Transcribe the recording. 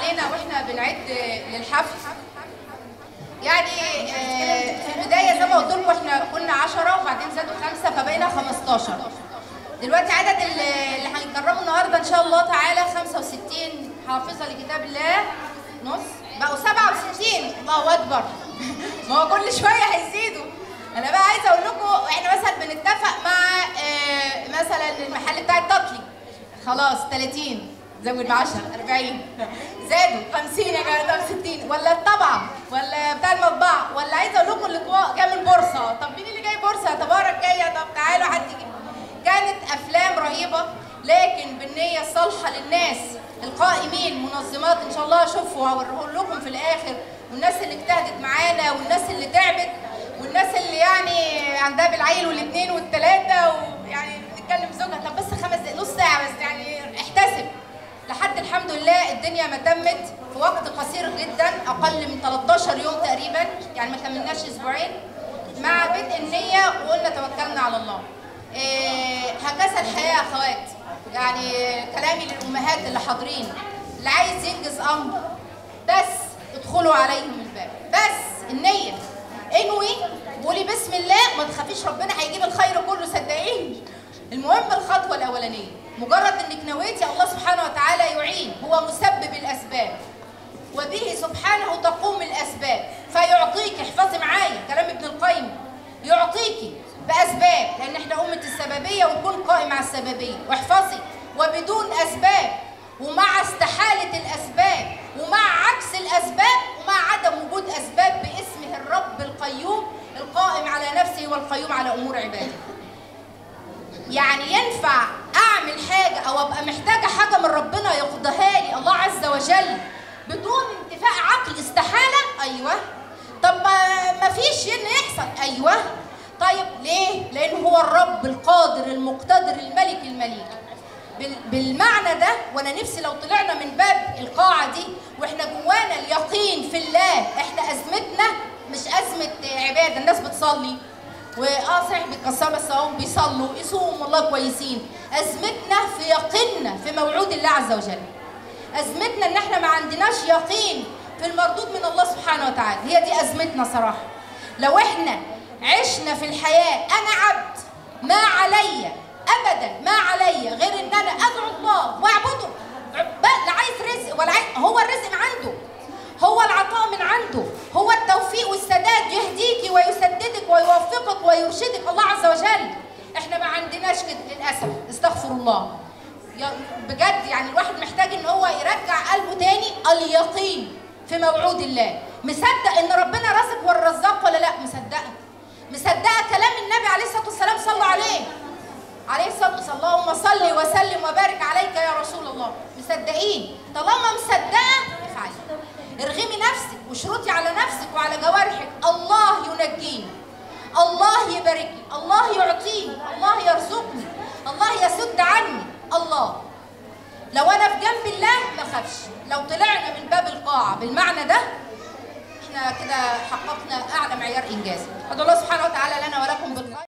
علينا واحنا بنعد للحفل يعني آه، في البدايه زي ما قلت لكم احنا كنا 10 وبعدين زادوا خمسه فبقينا 15 دلوقتي عدد اللي اللي هنكرمه النهارده ان شاء الله تعالى 65 حافظه لكتاب الله نص بقوا 67 الله اكبر ما هو كل شويه هيزيدوا انا بقى عايزه اقول لكم احنا مثلا بنتفق مع آه، مثلا المحل بتاع التطلي خلاص 30 زود ب 10 40 زادوا 50 يا جماعه طب 60 ولا الطبعه ولا بتاع المطبعه ولا عايزه اقول لكم اللقاء جاي من بورصه طب مين اللي جاي بورصه طب ورا جايه طب تعالوا حد يجي كانت افلام رهيبه لكن بالنيه الصالحه للناس القائمين منظمات ان شاء الله اشوفوا هوريه لكم في الاخر والناس اللي اجتهدت معانا والناس اللي تعبت والناس اللي يعني عندها بالعيل والاثنين والثلاثه ويعني بنتكلم زوجها طب بس خمس دقايق نص ساعه بس يعني احتسب لحد الحمد لله الدنيا ما تمت في وقت قصير جدا اقل من 13 يوم تقريبا يعني ما كملناش اسبوعين مع بدء النيه وقلنا توكلنا على الله إيه هكذا الحياه يا اخوات يعني كلامي للامهات اللي حاضرين اللي عايز ينجز امر بس ادخلوا عليهم الباب بس النيه انوي قولي بسم الله ما تخافيش ربنا هيجيب الخير كله صدقيني المهم الخطوه الاولانيه مجرد انك نويتي الله سبحانه وتعالى يعين هو مسبب الاسباب وبه سبحانه تقوم الاسباب فيعطيك احفظي معايا كلام ابن القيم يعطيكي باسباب لان احنا امه السببيه ونكون قائم على السببيه واحفظي وبدون اسباب ومع استحاله الاسباب ومع عكس الاسباب ومع عدم وجود اسباب باسمه الرب القيوم القائم على نفسه والقيوم على امور عباده يعني ينفع اعمل حاجه او ابقى محتاجه حاجه من ربنا يقضيها لي الله عز وجل بدون انتفاء عقل استحاله ايوه طب ما ما فيش ان يحصل ايوه طيب ليه لان هو الرب القادر المقتدر الملك المليك بال- بالمعنى ده وانا نفسي لو طلعنا من باب القاعه دي واحنا جوانا اليقين في الله احنا ازمتنا مش ازمه عباده الناس بتصلي واه صحيح بيتكسروا بس اهو بيصلوا يصوموا والله كويسين ازمتنا في يقيننا في موعود الله عز وجل ازمتنا ان احنا ما عندناش يقين في المردود من الله سبحانه وتعالى هي دي ازمتنا صراحه لو احنا عشنا في الحياه انا عبد ما عليا ابدا ما عليا غير ان انا ادعو الله واعبده ب- لا عايز رزق ولا عايز هو الرزق من عنده هو العطاء من عنده هو التوفيق والسداد يهديك ويسددك ويوفقك ويرشدك الله عز وجل احنا ما عندناش كده للاسف استغفر الله يا- بجد يعني الواحد محتاج ان هو يرجع قلبه تاني اليقين في موعود الله مصدق ان ربنا رزق والرزاق ولا لا مصدقه مصدقه كلام النبي عليه الصلاه والسلام صلوا عليه عليه الصلاه والسلام اللهم صل وسلم وبارك عليك يا رسول الله مصدقين طالما مصدقه افعلي ارغمي نفسك واشرطي على نفسك وعلى جوارحك الله ينجيني الله يباركني الله يعطيني الله يرزقني الله يسد عني الله لو انا في جنب الله ما اخافش لو طلعنا من باب القاعه بالمعنى ده احنا كده حققنا اعلى معيار انجاز ادعو الله سبحانه وتعالى لنا ولكم بالخير